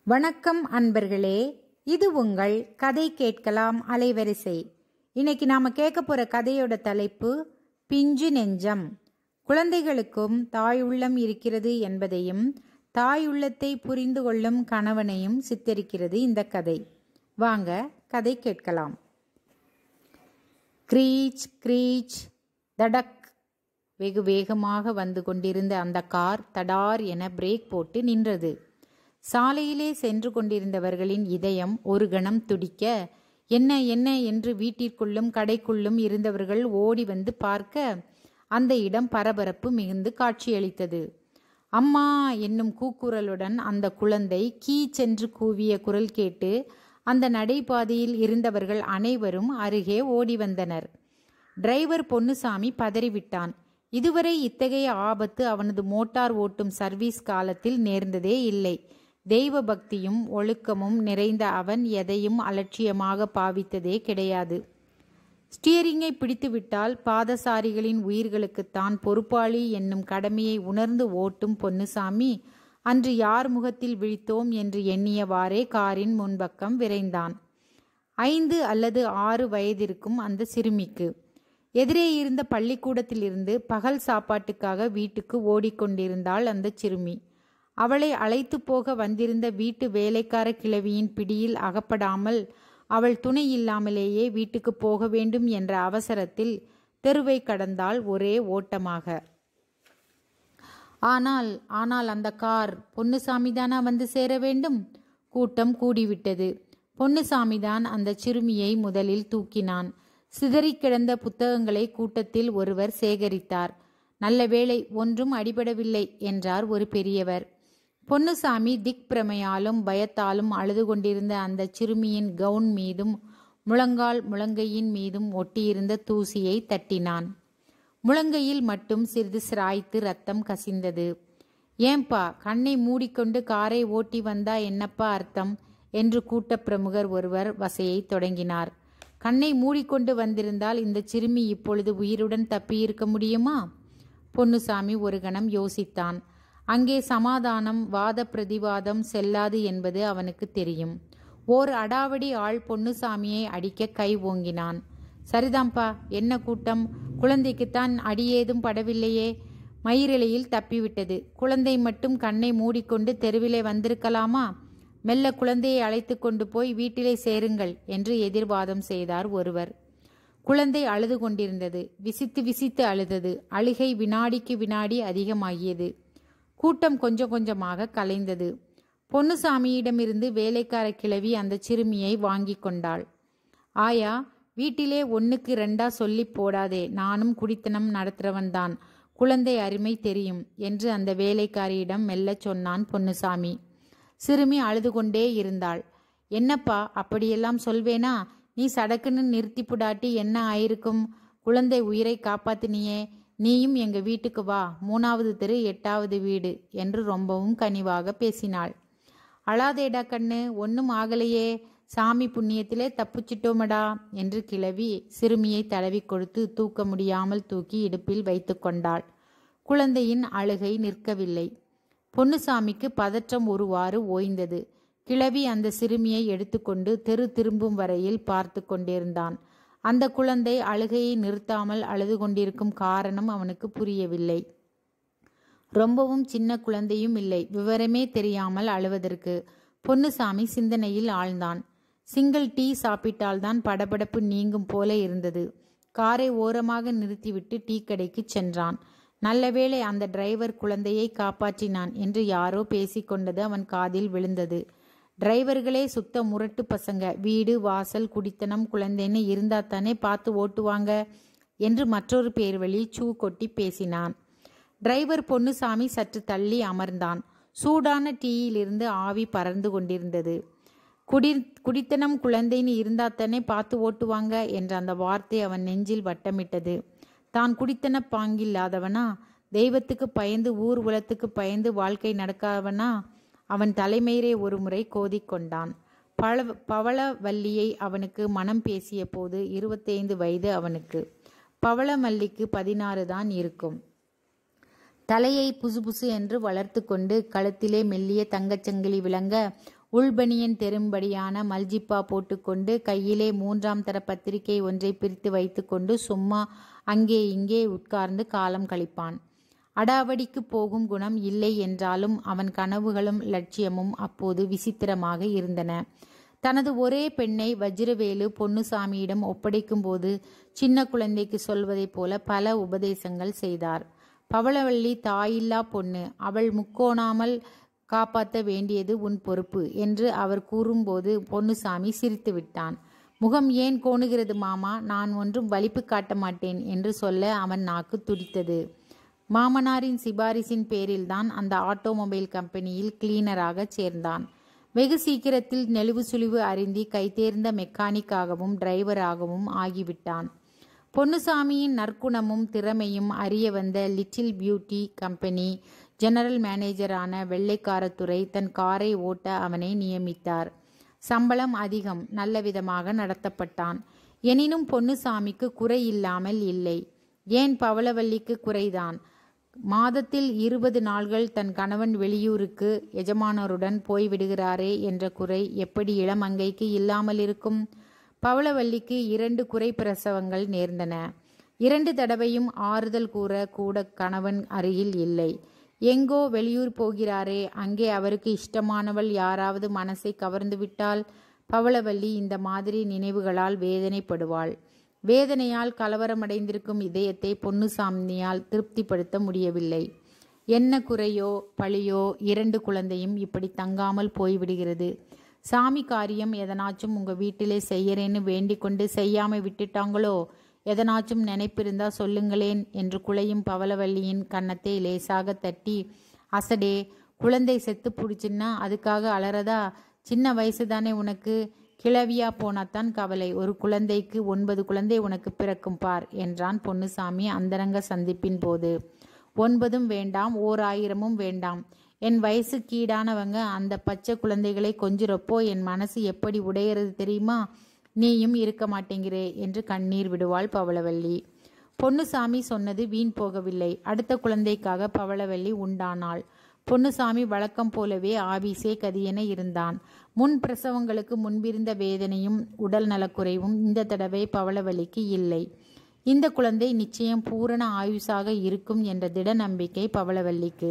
வணக்கம் அன்பர்களே இது உங்கள் கதை கேட்கலாம் அலைவரிசை இன்னைக்கு நாம கேட்க போற கதையோட தலைப்பு பிஞ்சு நெஞ்சம் குழந்தைகளுக்கும் தாய் உள்ளம் இருக்கிறது என்பதையும் தாய் உள்ளத்தை புரிந்து கொள்ளும் கணவனையும் சித்தரிக்கிறது இந்த கதை வாங்க கதை கேட்கலாம் க்ரீச் க்ரீச் தடக் வெகு வேகமாக வந்து கொண்டிருந்த அந்த கார் தடார் என பிரேக் போட்டு நின்றது சாலையிலே சென்று கொண்டிருந்தவர்களின் இதயம் ஒரு கணம் துடிக்க என்ன என்ன என்று வீட்டிற்குள்ளும் கடைக்குள்ளும் இருந்தவர்கள் ஓடி வந்து பார்க்க அந்த இடம் பரபரப்பு மிகுந்து காட்சியளித்தது அம்மா என்னும் கூக்குரலுடன் அந்த குழந்தை கீச்சென்று கூவிய குரல் கேட்டு அந்த நடைபாதையில் இருந்தவர்கள் அனைவரும் அருகே ஓடி வந்தனர் டிரைவர் பொன்னுசாமி பதறிவிட்டான் இதுவரை இத்தகைய ஆபத்து அவனது மோட்டார் ஓட்டும் சர்வீஸ் காலத்தில் நேர்ந்ததே இல்லை தெய்வ பக்தியும் ஒழுக்கமும் நிறைந்த அவன் எதையும் அலட்சியமாக பாவித்ததே கிடையாது ஸ்டியரிங்கை பிடித்துவிட்டால் பாதசாரிகளின் உயிர்களுக்குத்தான் பொறுப்பாளி என்னும் கடமையை உணர்ந்து ஓட்டும் பொன்னுசாமி அன்று யார் முகத்தில் விழித்தோம் என்று எண்ணியவாறே காரின் முன்பக்கம் விரைந்தான் ஐந்து அல்லது ஆறு வயதிற்கும் அந்த சிறுமிக்கு எதிரே இருந்த பள்ளிக்கூடத்திலிருந்து பகல் சாப்பாட்டுக்காக வீட்டுக்கு ஓடிக்கொண்டிருந்தாள் அந்த சிறுமி அவளை அழைத்து போக வந்திருந்த வீட்டு வேலைக்கார கிழவியின் பிடியில் அகப்படாமல் அவள் துணை இல்லாமலேயே வீட்டுக்கு போக வேண்டும் என்ற அவசரத்தில் தெருவை கடந்தாள் ஒரே ஓட்டமாக ஆனால் ஆனால் அந்த கார் பொன்னுசாமி தானா வந்து சேர வேண்டும் கூட்டம் கூடிவிட்டது பொன்னுசாமிதான் அந்த சிறுமியை முதலில் தூக்கினான் சிதறி கிடந்த புத்தகங்களை கூட்டத்தில் ஒருவர் சேகரித்தார் நல்ல வேளை ஒன்றும் அடிபடவில்லை என்றார் ஒரு பெரியவர் பொன்னுசாமி திக் பிரமையாலும் பயத்தாலும் அழுது கொண்டிருந்த அந்த சிறுமியின் கவுன் மீதும் முழங்கால் முழங்கையின் மீதும் ஒட்டியிருந்த தூசியை தட்டினான் முழங்கையில் மட்டும் சிறிது சிராய்த்து ரத்தம் கசிந்தது ஏன்பா கண்ணை மூடிக்கொண்டு காரை ஓட்டி வந்தா என்னப்பா அர்த்தம் என்று கூட்ட பிரமுகர் ஒருவர் வசையை தொடங்கினார் கண்ணை மூடிக்கொண்டு வந்திருந்தால் இந்த சிறுமி இப்பொழுது உயிருடன் தப்பியிருக்க முடியுமா பொன்னுசாமி ஒரு கணம் யோசித்தான் அங்கே சமாதானம் வாத பிரதிவாதம் செல்லாது என்பது அவனுக்கு தெரியும் ஓர் அடாவடி ஆள் பொன்னுசாமியை அடிக்க கை ஓங்கினான் சரிதாம்பா என்ன கூட்டம் குழந்தைக்குத்தான் அடியேதும் படவில்லையே மயிரிழையில் தப்பிவிட்டது குழந்தை மட்டும் கண்ணை மூடிக்கொண்டு தெருவிலே வந்திருக்கலாமா மெல்ல குழந்தையை அழைத்து கொண்டு போய் வீட்டிலே சேருங்கள் என்று எதிர்வாதம் செய்தார் ஒருவர் குழந்தை அழுது கொண்டிருந்தது விசித்து விசித்து அழுதது அழுகை வினாடிக்கு வினாடி அதிகமாகியது கூட்டம் கொஞ்சம் கொஞ்சமாக கலைந்தது பொன்னுசாமியிடமிருந்து வேலைக்கார கிழவி அந்த சிறுமியை வாங்கி கொண்டாள் ஆயா வீட்டிலே ஒன்னுக்கு ரெண்டா சொல்லி போடாதே நானும் குடித்தனம் நடத்துறவன்தான் குழந்தை அருமை தெரியும் என்று அந்த வேலைக்காரியிடம் மெல்ல சொன்னான் பொன்னுசாமி சிறுமி அழுது கொண்டே இருந்தாள் என்னப்பா அப்படியெல்லாம் சொல்வேனா நீ சடக்குன்னு நிறுத்தி புடாட்டி என்ன ஆயிருக்கும் குழந்தை உயிரை காப்பாத்தினியே நீயும் எங்க வீட்டுக்கு வா மூணாவது தெரு எட்டாவது வீடு என்று ரொம்பவும் கனிவாக பேசினாள் அழாதேடா கண்ணு ஒன்னும் ஆகலையே சாமி புண்ணியத்திலே தப்பிச்சிட்டோமடா என்று கிளவி சிறுமியை தடவி கொடுத்து தூக்க முடியாமல் தூக்கி இடுப்பில் வைத்து கொண்டாள் குழந்தையின் அழுகை நிற்கவில்லை பொன்னுசாமிக்கு பதற்றம் ஒருவாறு ஓய்ந்தது கிழவி அந்த சிறுமியை எடுத்துக்கொண்டு தெரு திரும்பும் வரையில் பார்த்து கொண்டிருந்தான் அந்த குழந்தை அழுகையை நிறுத்தாமல் அழுது கொண்டிருக்கும் காரணம் அவனுக்கு புரியவில்லை ரொம்பவும் சின்ன குழந்தையும் இல்லை விவரமே தெரியாமல் அழுவதற்கு பொன்னுசாமி சிந்தனையில் ஆழ்ந்தான் சிங்கிள் டீ சாப்பிட்டால்தான் படபடப்பு நீங்கும் போல இருந்தது காரை ஓரமாக நிறுத்திவிட்டு டீ கடைக்கு சென்றான் நல்லவேளை அந்த டிரைவர் குழந்தையை காப்பாற்றினான் என்று யாரோ பேசிக்கொண்டது அவன் காதில் விழுந்தது டிரைவர்களே சுத்த முரட்டு பசங்க வீடு வாசல் குடித்தனம் குழந்தைன்னு இருந்தா தானே பார்த்து ஓட்டுவாங்க என்று மற்றொரு பேர் வழி சூ கொட்டி பேசினான் டிரைவர் பொன்னுசாமி சற்று தள்ளி அமர்ந்தான் சூடான டீயிலிருந்து ஆவி பறந்து கொண்டிருந்தது குடி குடித்தனம் குழந்தைன்னு இருந்தா தானே பார்த்து ஓட்டுவாங்க என்ற அந்த வார்த்தை அவன் நெஞ்சில் வட்டமிட்டது தான் குடித்தன பாங்கில்லாதவனா தெய்வத்துக்கு பயந்து ஊர் உலத்துக்கு பயந்து வாழ்க்கை நடக்காதவனா அவன் தலைமையிலே ஒரு முறை கோதிக்கொண்டான் பழ பவளவல்லியை அவனுக்கு மனம் பேசிய போது இருபத்தைந்து வயது அவனுக்கு பவளமல்லிக்கு பதினாறு தான் இருக்கும் தலையை புசு புசு என்று வளர்த்து கொண்டு கழுத்திலே மெல்லிய தங்கச்சங்கிலி விளங்க உள்பனியன் தெரும்படியான மல்ஜிப்பா போட்டுக்கொண்டு கையிலே மூன்றாம் தர பத்திரிகை ஒன்றை பிரித்து வைத்துக்கொண்டு சும்மா அங்கே இங்கே உட்கார்ந்து காலம் கழிப்பான் அடாவடிக்கு போகும் குணம் இல்லை என்றாலும் அவன் கனவுகளும் லட்சியமும் அப்போது விசித்திரமாக இருந்தன தனது ஒரே பெண்ணை வஜ்ரவேலு பொன்னுசாமியிடம் ஒப்படைக்கும்போது சின்ன குழந்தைக்கு சொல்வதைப் போல பல உபதேசங்கள் செய்தார் பவளவள்ளி தாயில்லா பொண்ணு அவள் முக்கோணாமல் காப்பாற்ற வேண்டியது உன் பொறுப்பு என்று அவர் கூறும்போது பொன்னுசாமி சிரித்து விட்டான் முகம் ஏன் கோணுகிறது மாமா நான் ஒன்றும் வலிப்பு காட்ட மாட்டேன் என்று சொல்ல அவன் நாக்கு துடித்தது மாமனாரின் சிபாரிசின் பேரில்தான் அந்த ஆட்டோமொபைல் கம்பெனியில் கிளீனராக சேர்ந்தான் வெகு சீக்கிரத்தில் நெளிவு சுழிவு அறிந்தி கைதேர்ந்த மெக்கானிக்காகவும் டிரைவராகவும் ஆகிவிட்டான் பொன்னுசாமியின் நற்குணமும் திறமையும் அறிய வந்த லிட்டில் பியூட்டி கம்பெனி ஜெனரல் மேனேஜரான வெள்ளைக்காரத்துறை தன் காரை ஓட்ட அவனை நியமித்தார் சம்பளம் அதிகம் நல்ல விதமாக நடத்தப்பட்டான் எனினும் பொன்னுசாமிக்கு குறை இல்லாமல் இல்லை ஏன் பவளவல்லிக்கு குறைதான் மாதத்தில் இருபது நாள்கள் தன் கணவன் வெளியூருக்கு எஜமானருடன் போய்விடுகிறாரே என்ற குறை எப்படி இளமங்கைக்கு இல்லாமல் இருக்கும் பவளவல்லிக்கு இரண்டு குறை பிரசவங்கள் நேர்ந்தன இரண்டு தடவையும் ஆறுதல் கூற கூட கணவன் அருகில் இல்லை எங்கோ வெளியூர் போகிறாரே அங்கே அவருக்கு இஷ்டமானவள் யாராவது மனசை கவர்ந்து விட்டால் பவளவல்லி இந்த மாதிரி நினைவுகளால் வேதனைப்படுவாள் வேதனையால் கலவரமடைந்திருக்கும் இதயத்தை பொன்னுசாமியால் திருப்திப்படுத்த முடியவில்லை என்ன குறையோ பழியோ இரண்டு குழந்தையும் இப்படி தங்காமல் போய்விடுகிறது சாமி காரியம் எதனாச்சும் உங்க வீட்டிலே செய்யறேன்னு வேண்டிக் கொண்டு செய்யாம விட்டுட்டாங்களோ எதனாச்சும் நினைப்பிருந்தா சொல்லுங்களேன் என்று குலையும் பவளவல்லியின் கன்னத்தை லேசாக தட்டி அசடே குழந்தை செத்து புடிச்சுன்னா அதுக்காக அலறதா சின்ன வயசு தானே உனக்கு கிளவியா போனாத்தான் கவலை ஒரு குழந்தைக்கு ஒன்பது குழந்தை உனக்கு பிறக்கும் பார் என்றான் பொன்னுசாமி அந்தரங்க சந்திப்பின் போது ஒன்பதும் வேண்டாம் ஓர் ஆயிரமும் வேண்டாம் என் வயசு கீடானவங்க அந்த பச்சை குழந்தைகளை கொஞ்சிறப்போ என் மனசு எப்படி உடையிறது தெரியுமா நீயும் இருக்க மாட்டேங்கிறே என்று கண்ணீர் விடுவாள் பவளவல்லி பொன்னுசாமி சொன்னது வீண் போகவில்லை அடுத்த குழந்தைக்காக பவளவல்லி உண்டானாள் பொன்னுசாமி வழக்கம் போலவே ஆபீஸே கதியென இருந்தான் முன் பிரசவங்களுக்கு முன்பிருந்த வேதனையும் உடல் நலக்குறைவும் இந்த தடவை பவளவல்லிக்கு இல்லை இந்த குழந்தை நிச்சயம் பூரண ஆயுசாக இருக்கும் என்ற திட நம்பிக்கை பவளவல்லிக்கு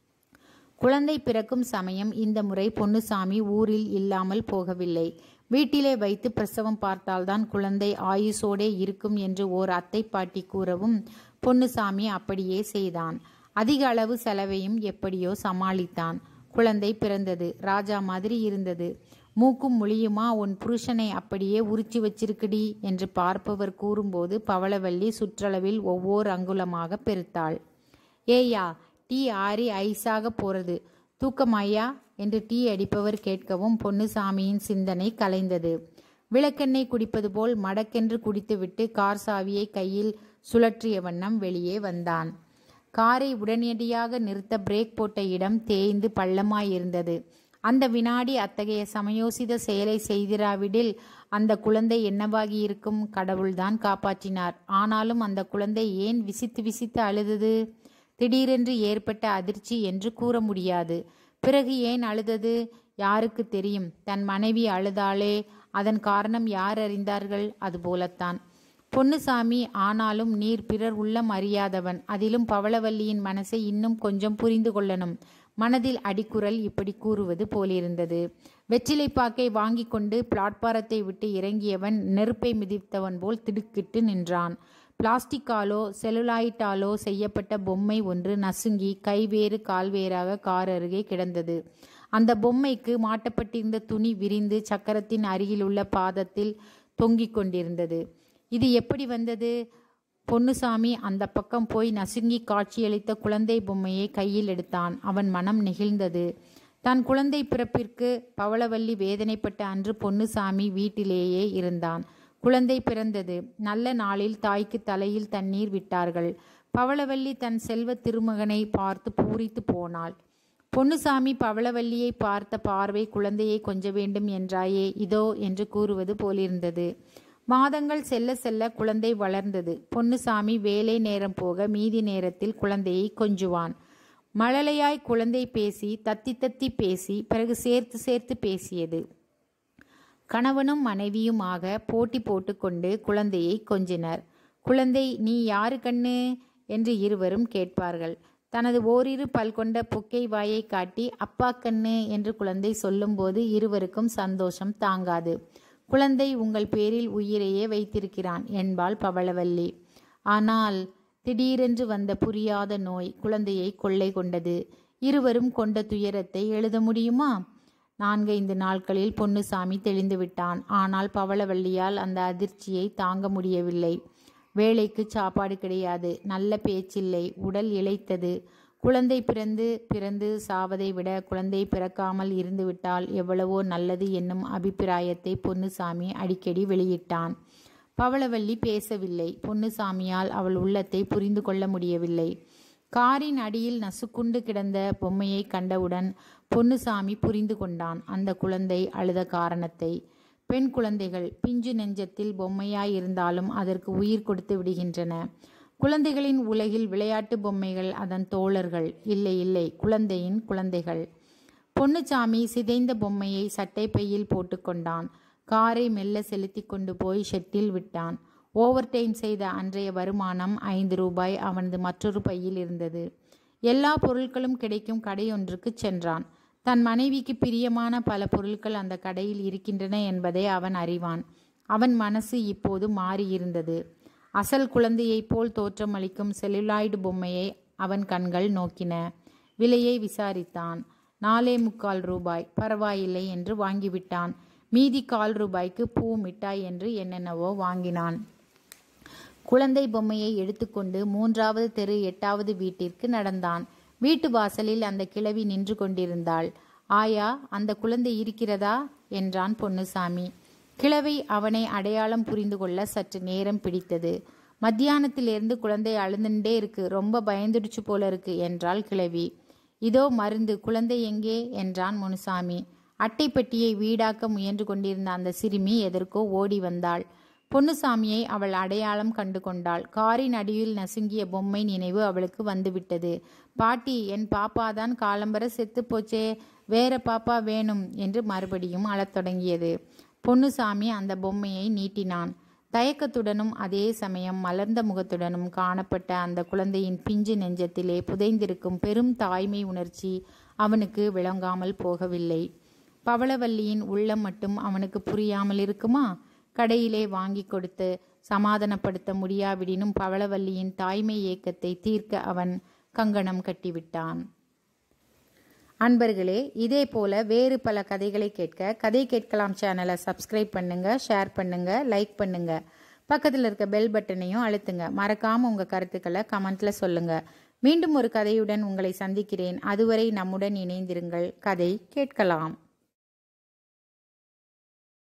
குழந்தை பிறக்கும் சமயம் இந்த முறை பொன்னுசாமி ஊரில் இல்லாமல் போகவில்லை வீட்டிலே வைத்து பிரசவம் பார்த்தால்தான் குழந்தை ஆயுசோடே இருக்கும் என்று ஓர் அத்தை பாட்டி கூறவும் பொன்னுசாமி அப்படியே செய்தான் அதிக அளவு செலவையும் எப்படியோ சமாளித்தான் குழந்தை பிறந்தது ராஜா மாதிரி இருந்தது மூக்கும் முழியுமா உன் புருஷனை அப்படியே உரிச்சு வச்சிருக்குடி என்று பார்ப்பவர் கூறும்போது பவளவல்லி சுற்றளவில் ஒவ்வொரு அங்குலமாக பெருத்தாள் ஏய்யா டீ ஆறி ஐஸாக போறது தூக்கமாயா என்று டீ அடிப்பவர் கேட்கவும் பொன்னுசாமியின் சிந்தனை கலைந்தது விளக்கெண்ணெய் குடிப்பது போல் மடக்கென்று குடித்துவிட்டு கார் சாவியை கையில் சுழற்றிய வண்ணம் வெளியே வந்தான் காரை உடனடியாக நிறுத்த பிரேக் போட்ட இடம் தேய்ந்து பள்ளமாயிருந்தது அந்த வினாடி அத்தகைய சமயோசித செயலை செய்திராவிடில் அந்த குழந்தை என்னவாகி இருக்கும் கடவுள்தான் காப்பாற்றினார் ஆனாலும் அந்த குழந்தை ஏன் விசித்து விசித்து அழுதது திடீரென்று ஏற்பட்ட அதிர்ச்சி என்று கூற முடியாது பிறகு ஏன் அழுதது யாருக்கு தெரியும் தன் மனைவி அழுதாளே அதன் காரணம் யார் அறிந்தார்கள் அதுபோலத்தான் பொன்னுசாமி ஆனாலும் நீர் பிறர் உள்ளம் அறியாதவன் அதிலும் பவளவல்லியின் மனசை இன்னும் கொஞ்சம் புரிந்து கொள்ளணும் மனதில் அடிக்குரல் இப்படி கூறுவது போலிருந்தது வெற்றிலைப்பாக்கை வாங்கி கொண்டு பிளாட்பாரத்தை விட்டு இறங்கியவன் நெருப்பை மிதித்தவன் போல் திடுக்கிட்டு நின்றான் பிளாஸ்டிக்காலோ செலுலாயிட்டாலோ செய்யப்பட்ட பொம்மை ஒன்று நசுங்கி கைவேறு கால்வேறாக கார் அருகே கிடந்தது அந்த பொம்மைக்கு மாட்டப்பட்டிருந்த துணி விரிந்து சக்கரத்தின் அருகிலுள்ள பாதத்தில் தொங்கிக் கொண்டிருந்தது இது எப்படி வந்தது பொன்னுசாமி அந்த பக்கம் போய் நசுங்கி காட்சியளித்த குழந்தை பொம்மையை கையில் எடுத்தான் அவன் மனம் நெகிழ்ந்தது தன் குழந்தை பிறப்பிற்கு பவளவல்லி வேதனைப்பட்ட அன்று பொன்னுசாமி வீட்டிலேயே இருந்தான் குழந்தை பிறந்தது நல்ல நாளில் தாய்க்கு தலையில் தண்ணீர் விட்டார்கள் பவளவல்லி தன் செல்வ திருமகனை பார்த்து பூரித்து போனாள் பொன்னுசாமி பவளவல்லியை பார்த்த பார்வை குழந்தையை கொஞ்ச வேண்டும் என்றாயே இதோ என்று கூறுவது போலிருந்தது மாதங்கள் செல்ல செல்ல குழந்தை வளர்ந்தது பொன்னுசாமி வேலை நேரம் போக மீதி நேரத்தில் குழந்தையை கொஞ்சுவான் மழலையாய் குழந்தை பேசி தத்தி தத்தி பேசி பிறகு சேர்த்து சேர்த்து பேசியது கணவனும் மனைவியுமாக போட்டி போட்டுக்கொண்டு குழந்தையை கொஞ்சினர் குழந்தை நீ யாரு கண்ணு என்று இருவரும் கேட்பார்கள் தனது ஓரிரு பல் கொண்ட புக்கை வாயை காட்டி அப்பா கண்ணு என்று குழந்தை சொல்லும்போது இருவருக்கும் சந்தோஷம் தாங்காது குழந்தை உங்கள் பேரில் உயிரையே வைத்திருக்கிறான் என்பாள் பவளவல்லி ஆனால் திடீரென்று வந்த புரியாத நோய் குழந்தையை கொள்ளை கொண்டது இருவரும் கொண்ட துயரத்தை எழுத முடியுமா நான்கைந்து நாட்களில் பொன்னுசாமி தெளிந்து விட்டான் ஆனால் பவளவல்லியால் அந்த அதிர்ச்சியை தாங்க முடியவில்லை வேலைக்கு சாப்பாடு கிடையாது நல்ல பேச்சில்லை உடல் இளைத்தது குழந்தை பிறந்து பிறந்து சாவதை விட குழந்தை பிறக்காமல் இருந்துவிட்டால் எவ்வளவோ நல்லது என்னும் அபிப்பிராயத்தை பொன்னுசாமி அடிக்கடி வெளியிட்டான் பவளவல்லி பேசவில்லை பொன்னுசாமியால் அவள் உள்ளத்தை புரிந்து கொள்ள முடியவில்லை காரின் அடியில் நசுக்குண்டு கிடந்த பொம்மையை கண்டவுடன் பொன்னுசாமி புரிந்து கொண்டான் அந்த குழந்தை அழுத காரணத்தை பெண் குழந்தைகள் பிஞ்சு நெஞ்சத்தில் பொம்மையாய் இருந்தாலும் அதற்கு உயிர் கொடுத்து விடுகின்றன குழந்தைகளின் உலகில் விளையாட்டு பொம்மைகள் அதன் தோழர்கள் இல்லை இல்லை குழந்தையின் குழந்தைகள் பொன்னுச்சாமி சிதைந்த பொம்மையை சட்டை பையில் போட்டுக்கொண்டான் காரை மெல்ல செலுத்தி கொண்டு போய் ஷெட்டில் விட்டான் ஓவர் டைம் செய்த அன்றைய வருமானம் ஐந்து ரூபாய் அவனது மற்றொரு பையில் இருந்தது எல்லா பொருட்களும் கிடைக்கும் கடையொன்றுக்கு சென்றான் தன் மனைவிக்கு பிரியமான பல பொருட்கள் அந்த கடையில் இருக்கின்றன என்பதை அவன் அறிவான் அவன் மனசு இப்போது மாறியிருந்தது அசல் குழந்தையைப் போல் தோற்றமளிக்கும் செல்லுலாய்டு பொம்மையை அவன் கண்கள் நோக்கின விலையை விசாரித்தான் நாலே முக்கால் ரூபாய் பரவாயில்லை என்று வாங்கிவிட்டான் மீதி கால் ரூபாய்க்கு பூ மிட்டாய் என்று என்னென்னவோ வாங்கினான் குழந்தை பொம்மையை எடுத்துக்கொண்டு மூன்றாவது தெரு எட்டாவது வீட்டிற்கு நடந்தான் வீட்டு வாசலில் அந்த கிழவி நின்று கொண்டிருந்தாள் ஆயா அந்த குழந்தை இருக்கிறதா என்றான் பொன்னுசாமி கிழவி அவனை அடையாளம் புரிந்து கொள்ள சற்று நேரம் பிடித்தது மத்தியானத்திலிருந்து குழந்தை அழுந்துட்டே இருக்கு ரொம்ப பயந்துடுச்சு போல இருக்கு என்றாள் கிழவி இதோ மருந்து குழந்தை எங்கே என்றான் முனுசாமி அட்டைப்பெட்டியை வீடாக்க முயன்று கொண்டிருந்த அந்த சிறுமி எதற்கோ ஓடி வந்தாள் பொன்னுசாமியை அவள் அடையாளம் கண்டு கொண்டாள் காரின் அடியில் நசுங்கிய பொம்மை நினைவு அவளுக்கு வந்துவிட்டது பாட்டி என் பாப்பாதான் காலம்பர செத்து போச்சே வேற பாப்பா வேணும் என்று மறுபடியும் அழத் தொடங்கியது பொன்னுசாமி அந்த பொம்மையை நீட்டினான் தயக்கத்துடனும் அதே சமயம் மலர்ந்த முகத்துடனும் காணப்பட்ட அந்த குழந்தையின் பிஞ்சு நெஞ்சத்திலே புதைந்திருக்கும் பெரும் தாய்மை உணர்ச்சி அவனுக்கு விளங்காமல் போகவில்லை பவளவல்லியின் உள்ளம் மட்டும் அவனுக்கு புரியாமல் இருக்குமா கடையிலே வாங்கி கொடுத்து சமாதானப்படுத்த முடியாவிடினும் பவளவல்லியின் தாய்மை ஏக்கத்தை தீர்க்க அவன் கங்கணம் கட்டிவிட்டான் அன்பர்களே இதே போல வேறு பல கதைகளை கேட்க கதை கேட்கலாம் சேனலை சப்ஸ்கிரைப் பண்ணுங்க ஷேர் பண்ணுங்க லைக் பண்ணுங்க பக்கத்தில் இருக்க பெல் பட்டனையும் அழுத்துங்க மறக்காம உங்க கருத்துக்களை கமெண்ட்ல சொல்லுங்க மீண்டும் ஒரு கதையுடன் உங்களை சந்திக்கிறேன் அதுவரை நம்முடன் இணைந்திருங்கள் கதை கேட்கலாம்